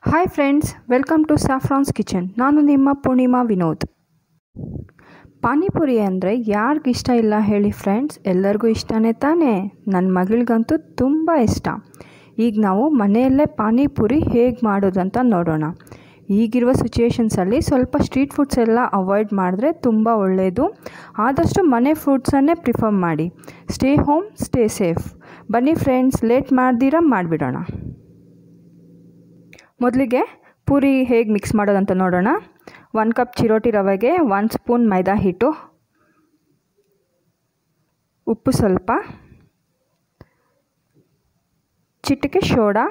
Hi friends welcome to Saffron's Kitchen ನಾನು ನಿಮ್ಮ ಪೂರ್ಣಿಮಾ ವಿನೋದ್ ಪಾನಿಪುರಿ ಅಂದರೆ ಯಾರಿಗಿಷ್ಟ ಇಲ್ಲ ಹೇಳಿ ಫ್ರೆಂಡ್ಸ್ ಎಲ್ಲರಿಗೂ ಇಷ್ಟನೇ ತಾನೇ ನನ್ನ ಮಗಳಿಗಂತೂ ತುಂಬ ಇಷ್ಟ ಈಗ ನಾವು ಮನೆಯಲ್ಲೇ ಪಾನಿಪುರಿ ಹೇಗೆ ಮಾಡೋದಂತ ನೋಡೋಣ ಈಗಿರುವ ಸಿಚುವೇಶನ್ಸಲ್ಲಿ ಸ್ವಲ್ಪ ಸ್ಟ್ರೀಟ್ ಫುಡ್ಸ್ ಎಲ್ಲ ಅವಾಯ್ಡ್ ಮಾಡಿದ್ರೆ ತುಂಬ ಒಳ್ಳೆಯದು ಆದಷ್ಟು ಮನೆ ಫುಡ್ಸನ್ನೇ ಪ್ರಿಫರ್ ಮಾಡಿ ಸ್ಟೇ ಹೋಮ್ ಸ್ಟೇ ಸೇಫ್ ಬನ್ನಿ ಫ್ರೆಂಡ್ಸ್ ಲೇಟ್ ಮಾಡ್ದಿರ ಮಾಡಿಬಿಡೋಣ ಮೊದಲಿಗೆ ಪೂರಿ ಹೇಗೆ ಮಿಕ್ಸ್ ಮಾಡೋದಂತ ನೋಡೋಣ ಒನ್ ಕಪ್ ಚಿರೋಟಿ ರವೆಗೆ ಒನ್ ಸ್ಪೂನ್ ಮೈದಾ ಹಿಟ್ಟು ಉಪ್ಪು ಸ್ವಲ್ಪ ಚಿಟಿಕೆ ಸೋಡಾ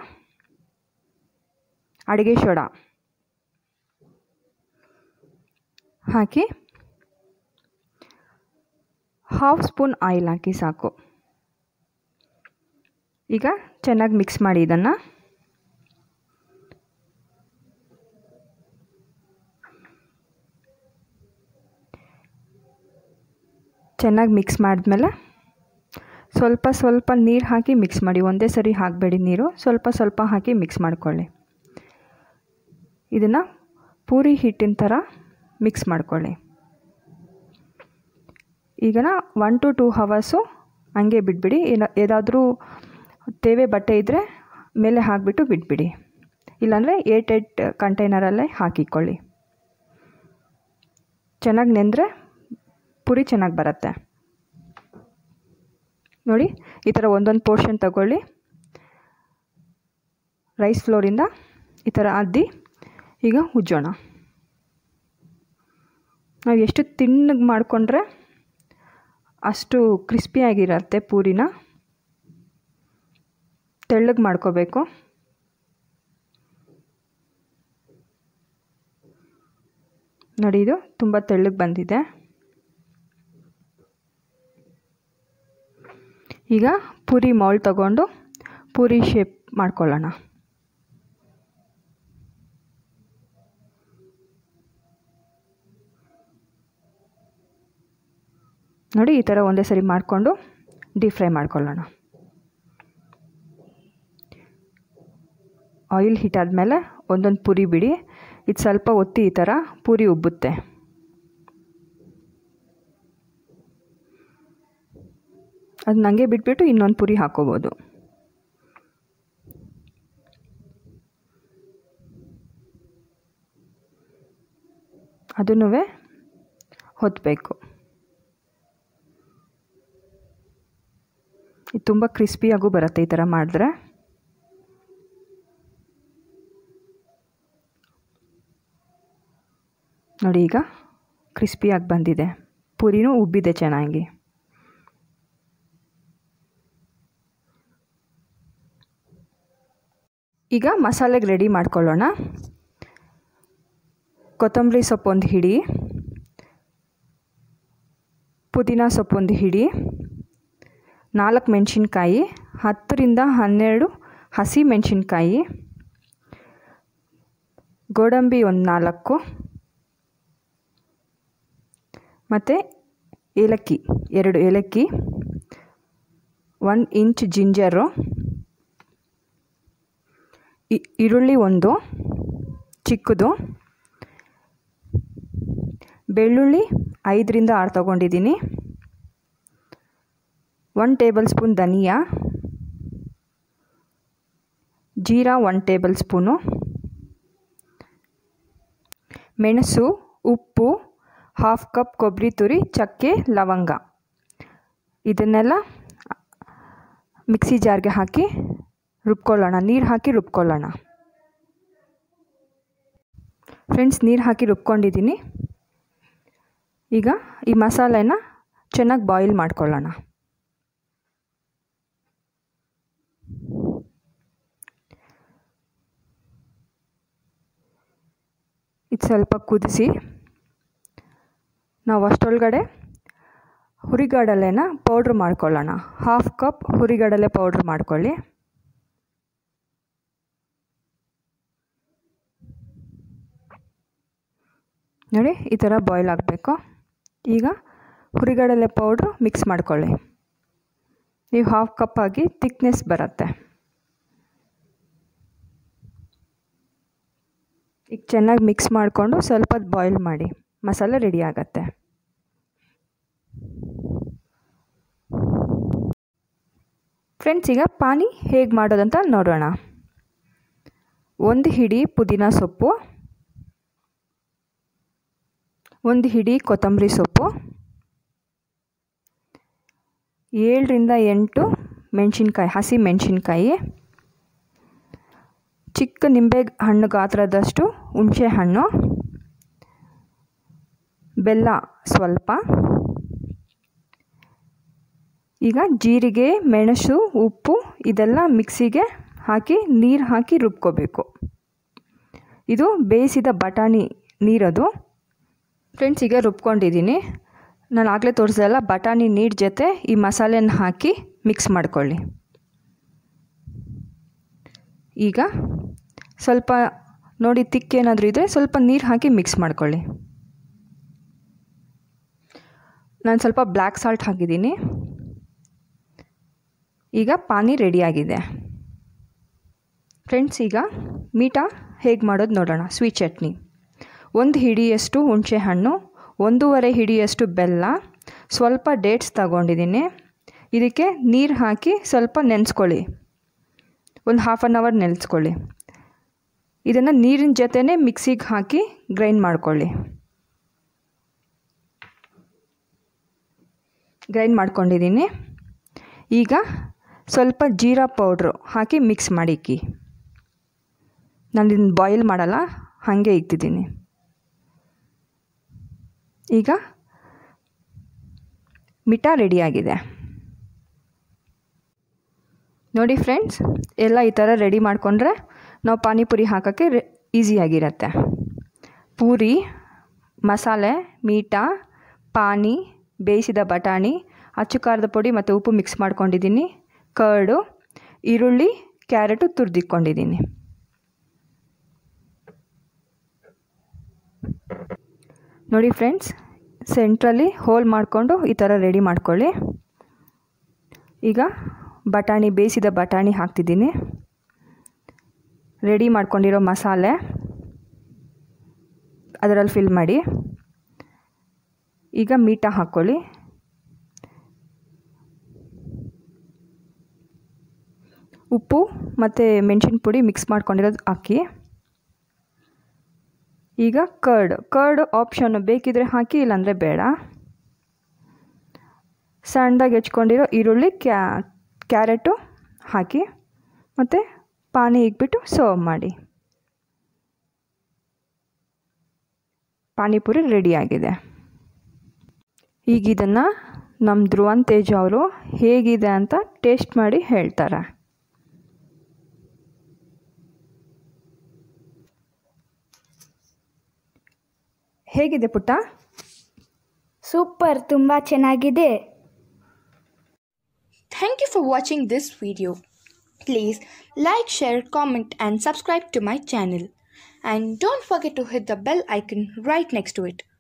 ಅಡುಗೆ ಸೋಡಾ ಹಾಕಿ ಹಾಫ್ ಸ್ಪೂನ್ ಆಯಿಲ್ ಹಾಕಿ ಸಾಕು ಈಗ ಚೆನ್ನಾಗಿ ಮಿಕ್ಸ್ ಮಾಡಿ ಇದನ್ನು ಚೆನ್ನಾಗಿ ಮಿಕ್ಸ್ ಮಾಡಿದ್ಮೇಲೆ ಸ್ವಲ್ಪ ಸ್ವಲ್ಪ ನೀರು ಹಾಕಿ ಮಿಕ್ಸ್ ಮಾಡಿ ಒಂದೇ ಸರಿ ಹಾಕಬೇಡಿ ನೀರು ಸ್ವಲ್ಪ ಸ್ವಲ್ಪ ಹಾಕಿ ಮಿಕ್ಸ್ ಮಾಡ್ಕೊಳ್ಳಿ ಇದನ್ನು ಪೂರಿ ಹಿಟ್ಟಿನ ಥರ ಮಿಕ್ಸ್ ಮಾಡ್ಕೊಳ್ಳಿ ಈಗನ ಒನ್ ಟು ಟೂ ಹವರ್ಸು ಹಂಗೆ ಬಿಟ್ಬಿಡಿ ಏನ ಏದಾದರೂ ತೇವೆ ಬಟ್ಟೆ ಇದ್ದರೆ ಮೇಲೆ ಹಾಕಿಬಿಟ್ಟು ಬಿಟ್ಬಿಡಿ ಇಲ್ಲಾಂದರೆ ಏಟ್ ಏಟ್ ಕಂಟೈನರಲ್ಲೇ ಹಾಕಿಕೊಳ್ಳಿ ಚೆನ್ನಾಗಿ ನೆಂದರೆ ಪುರಿ ಚೆನ್ನಾಗಿ ಬರುತ್ತೆ ನೋಡಿ ಈ ಥರ ಒಂದೊಂದು ಪೋರ್ಷನ್ ತಗೊಳ್ಳಿ ರೈಸ್ ಫ್ಲೋರಿಂದ ಈ ಥರ ಅದ್ದಿ ಈಗ ಉಜ್ಜೋಣ ನಾವು ಎಷ್ಟು ತಿನ್ನಗೆ ಮಾಡಿಕೊಂಡ್ರೆ ಅಷ್ಟು ಕ್ರಿಸ್ಪಿಯಾಗಿರುತ್ತೆ ಪೂರಿನ ತೆಳ್ಳಗೆ ಮಾಡ್ಕೋಬೇಕು ನೋಡಿ ಇದು ತುಂಬ ತೆಳ್ಳಗೆ ಬಂದಿದೆ ಈಗ ಪೂರಿ ಮೌಲ್ ತಗೊಂಡು ಪೂರಿ ಶೇಪ್ ಮಾಡ್ಕೊಳ್ಳೋಣ ನೋಡಿ ಈ ಥರ ಒಂದೇ ಸರಿ ಮಾಡಿಕೊಂಡು ಡೀಪ್ ಫ್ರೈ ಮಾಡ್ಕೊಳ್ಳೋಣ ಆಯಿಲ್ ಹೀಟ್ ಆದಮೇಲೆ ಒಂದೊಂದು ಪೂರಿ ಬಿಡಿ ಇದು ಸ್ವಲ್ಪ ಒತ್ತಿ ಈ ಥರ ಪೂರಿ ಉಬ್ಬುತ್ತೆ ಅದು ನನಗೆ ಬಿಟ್ಬಿಟ್ಟು ಇನ್ನೊಂದು ಪುರಿ ಹಾಕೋಬೋದು ಅದನ್ನೂ ಹೊತ್ತಬೇಕು ಇದು ತುಂಬ ಕ್ರಿಸ್ಪಿಯಾಗೂ ಬರುತ್ತೆ ಈ ಥರ ಮಾಡಿದ್ರೆ ನೋಡಿ ಈಗ ಕ್ರಿಸ್ಪಿಯಾಗಿ ಬಂದಿದೆ ಪೂರಿನೂ ಉಬ್ಬಿದೆ ಚೆನ್ನಾಗಿ ಈಗ ಮಸಾಲೆಗೆ ರೆಡಿ ಮಾಡ್ಕೊಳ್ಳೋಣ ಕೊತ್ತಂಬರಿ ಸೊಪ್ಪು ಒಂದು ಹಿಡಿ ಪುದೀನ ಸೊಪ್ಪು ಒಂದು ಹಿಡಿ ನಾಲ್ಕು ಮೆಣಸಿನ್ಕಾಯಿ ಹತ್ತರಿಂದ ಹನ್ನೆರಡು ಹಸಿ ಮೆಣಸಿನ್ಕಾಯಿ ಗೋಡಂಬಿ ಒಂದು ನಾಲ್ಕು ಮತ್ತು ಏಲಕ್ಕಿ ಎರಡು ಏಲಕ್ಕಿ ಒಂದು ಇಂಚ್ ಜಿಂಜರು ಈರುಳ್ಳಿ ಒಂದು ಚಿಕ್ಕದು ಬೆಳ್ಳುಳ್ಳಿ ಐದರಿಂದ ಆರು ತೊಗೊಂಡಿದ್ದೀನಿ ಒನ್ ಟೇಬಲ್ ಸ್ಪೂನ್ ಧನಿಯಾ ಜೀರಾ ಒನ್ ಟೇಬಲ್ ಸ್ಪೂನು ಮೆಣಸು ಉಪ್ಪು ಹಾಫ್ ಕಪ್ ಕೊಬ್ಬರಿ ತುರಿ ಚಕ್ಕೆ ಲವಂಗ ಇದನ್ನೆಲ್ಲ ಮಿಕ್ಸಿ ಜಾರ್ಗೆ ಹಾಕಿ ರುಬ್ಕೊಳ್ಳೋಣ ನೀರು ಹಾಕಿ ರುಬ್ಕೊಳ್ಳೋಣ ಫ್ರೆಂಡ್ಸ್ ನೀರು ಹಾಕಿ ರುಬ್ಕೊಂಡಿದ್ದೀನಿ ಈಗ ಈ ಮಸಾಲೆನ ಚೆನ್ನಾಗಿ ಬಾಯ್ಲ್ ಮಾಡ್ಕೊಳ್ಳೋಣ ಇದು ಸ್ವಲ್ಪ ಕುದಿಸಿ ನಾವು ಅಷ್ಟರೊಳಗಡೆ ಹುರಿಗಡಲೆನ ಪೌಡ್ರ್ ಮಾಡ್ಕೊಳ್ಳೋಣ ಹಾಫ್ ಕಪ್ ಹುರಿಗಡಲೆ ಪೌಡ್ರ್ ಮಾಡ್ಕೊಳ್ಳಿ ನೋಡಿ ಈ ಥರ ಬಾಯ್ಲ್ ಆಗಬೇಕು ಈಗ ಹುರಿಗಡಲೆ ಪೌಡ್ರು ಮಿಕ್ಸ್ ಮಾಡ್ಕೊಳ್ಳಿ ನೀವು ಹಾಫ್ ಕಪ್ ಆಗಿ ತಿಕ್ನೆಸ್ ಬರುತ್ತೆ ಈಗ ಚೆನ್ನಾಗಿ ಮಿಕ್ಸ್ ಮಾಡಿಕೊಂಡು ಸ್ವಲ್ಪ ಹೊತ್ತು ಬಾಯ್ಲ್ ಮಾಡಿ ಮಸಾಲೆ ರೆಡಿ ಆಗತ್ತೆ ಫ್ರೆಂಡ್ಸ್ ಈಗ ಪಾನಿ ಹೇಗೆ ಮಾಡೋದಂತ ನೋಡೋಣ ಒಂದು ಹಿಡಿ ಪುದೀನ ಸೊಪ್ಪು ಒಂದು ಹಿಡಿ ಕೊತ್ತಂಬರಿ ಸೊಪ್ಪು ಏಳರಿಂದ ಎಂಟು ಮೆಣಸಿನ್ಕಾಯಿ ಹಸಿ ಮೆಣಸಿನ್ಕಾಯಿ ಚಿಕ್ಕ ನಿಂಬೆ ಹಣ್ಣು ಗಾತ್ರದಷ್ಟು ಹುಣಸೆ ಹಣ್ಣು ಬೆಲ್ಲ ಸ್ವಲ್ಪ ಈಗ ಜೀರಿಗೆ ಮೆಣಸು ಉಪ್ಪು ಇದೆಲ್ಲ ಮಿಕ್ಸಿಗೆ ಹಾಕಿ ನೀರು ಹಾಕಿ ರುಬ್ಕೋಬೇಕು ಇದು ಬೇಯಿಸಿದ ಬಟಾಣಿ ನೀರದು ಫ್ರೆಂಡ್ಸ್ ಈಗ ರುಬ್ಕೊಂಡಿದ್ದೀನಿ ನಾನು ಆಗಲೇ ತೋರಿಸ್ದಲ್ಲ ಬಟಾಣಿ ನೀರು ಜೊತೆ ಈ ಮಸಾಲೆನ ಹಾಕಿ ಮಿಕ್ಸ್ ಮಾಡ್ಕೊಳ್ಳಿ ಈಗ ಸ್ವಲ್ಪ ನೋಡಿ ತಿಕ್ಕೇನಾದರೂ ಇದ್ದರೆ ಸ್ವಲ್ಪ ನೀರು ಹಾಕಿ ಮಿಕ್ಸ್ ಮಾಡ್ಕೊಳ್ಳಿ ನಾನು ಸ್ವಲ್ಪ ಬ್ಲ್ಯಾಕ್ ಸಾಲ್ಟ್ ಹಾಕಿದ್ದೀನಿ ಈಗ ಪಾನಿ ರೆಡಿಯಾಗಿದೆ ಫ್ರೆಂಡ್ಸ್ ಈಗ ಮೀಟ ಹೇಗೆ ಮಾಡೋದು ನೋಡೋಣ ಸ್ವೀಟ್ ಚಟ್ನಿ ಒಂದು ಹಿಡಿಯಷ್ಟು ಹುಣಸೆ ಹಣ್ಣು ಒಂದೂವರೆ ಹಿಡಿಯಷ್ಟು ಬೆಲ್ಲ ಸ್ವಲ್ಪ ಡೇಟ್ಸ್ ತಗೊಂಡಿದ್ದೀನಿ ಇದಕ್ಕೆ ನೀರು ಹಾಕಿ ಸ್ವಲ್ಪ ನೆನೆಸ್ಕೊಳ್ಳಿ ಒಂದು ಹಾಫ್ ಆನ್ ಅವರ್ ನೆನೆಸ್ಕೊಳ್ಳಿ ಇದನ್ನು ನೀರಿನ ಜೊತೆನೇ ಮಿಕ್ಸಿಗೆ ಹಾಕಿ ಗ್ರೈಂಡ್ ಮಾಡ್ಕೊಳ್ಳಿ ಗ್ರೈಂಡ್ ಮಾಡ್ಕೊಂಡಿದ್ದೀನಿ ಈಗ ಸ್ವಲ್ಪ ಜೀರಾ ಪೌಡ್ರು ಹಾಕಿ ಮಿಕ್ಸ್ ಮಾಡಿಕ್ಕಿ ನಾನು ಇದನ್ನು ಬಾಯ್ಲ್ ಮಾಡಲ್ಲ ಹಾಗೆ ಇಕ್ತಿದ್ದೀನಿ ಈಗ ಮಿಠ ರೆಡಿಯಾಗಿದೆ ನೋಡಿ ಫ್ರೆಂಡ್ಸ್ ಎಲ್ಲ ಈ ಥರ ರೆಡಿ ಮಾಡಿಕೊಂಡ್ರೆ ನಾವು ಪಾನಿಪುರಿ ಹಾಕೋಕ್ಕೆ ರೆ ಈಸಿಯಾಗಿರತ್ತೆ ಪೂರಿ ಮಸಾಲೆ ಮೀಟ ಪಾನಿ ಬೇಯಿಸಿದ ಬಟಾಣಿ ಅಚ್ಚು ಖಾರದ ಪುಡಿ ಮತ್ತು ಉಪ್ಪು ಮಿಕ್ಸ್ ಮಾಡ್ಕೊಂಡಿದ್ದೀನಿ ಕರ್ಡು ಈರುಳ್ಳಿ ಕ್ಯಾರೆಟು ತುರಿದಿಕ್ಕೊಂಡಿದ್ದೀನಿ ನೋಡಿ ಫ್ರೆಂಡ್ಸ್ ಸೆಂಟ್ರಲ್ಲಿ ಹೋಲ್ ಮಾಡಿಕೊಂಡು ಈ ಥರ ರೆಡಿ ಮಾಡ್ಕೊಳ್ಳಿ ಈಗ ಬಟಾಣಿ ಬೇಯಿಸಿದ ಬಟಾಣಿ ಹಾಕ್ತಿದ್ದೀನಿ ರೆಡಿ ಮಾಡ್ಕೊಂಡಿರೋ ಮಸಾಲೆ ಅದರಲ್ಲಿ ಫಿಲ್ ಮಾಡಿ ಈಗ ಮೀಟ ಹಾಕ್ಕೊಳ್ಳಿ ಉಪ್ಪು ಮತ್ತು ಮೆಣಸಿನ ಪುಡಿ ಮಿಕ್ಸ್ ಮಾಡ್ಕೊಂಡಿರೋದು ಹಾಕಿ ಈಗ ಕರ್ಡ್ ಕರ್ಡ್ ಆಪ್ಷನ್ ಬೇಕಿದ್ರೆ ಹಾಕಿ ಇಲ್ಲಾಂದರೆ ಬೇಡ ಸಣ್ಣದಾಗಿ ಹೆಚ್ಕೊಂಡಿರೋ ಈರುಳ್ಳಿ ಕ್ಯಾ ಕ್ಯಾರೆಟು ಹಾಕಿ ಮತ್ತು ಪಾನಿ ಇಕ್ಬಿಟ್ಟು ಸರ್ವ್ ಮಾಡಿ ಪಾನಿಪುರಿ ರೆಡಿಯಾಗಿದೆ ಈಗ ಇದನ್ನು ನಮ್ಮ ಧ್ರುವನ್ ತೇಜ್ ಅವರು ಹೇಗಿದೆ ಅಂತ ಟೇಸ್ಟ್ ಮಾಡಿ ಹೇಳ್ತಾರೆ ಹೇಗಿದೆ ಪುಟ್ಟ ಸೂಪರ್ ತುಂಬ ಚೆನ್ನಾಗಿದೆ Thank you for watching this video. Please like, share, comment, and subscribe to my channel. And don't forget to hit the bell icon right next to it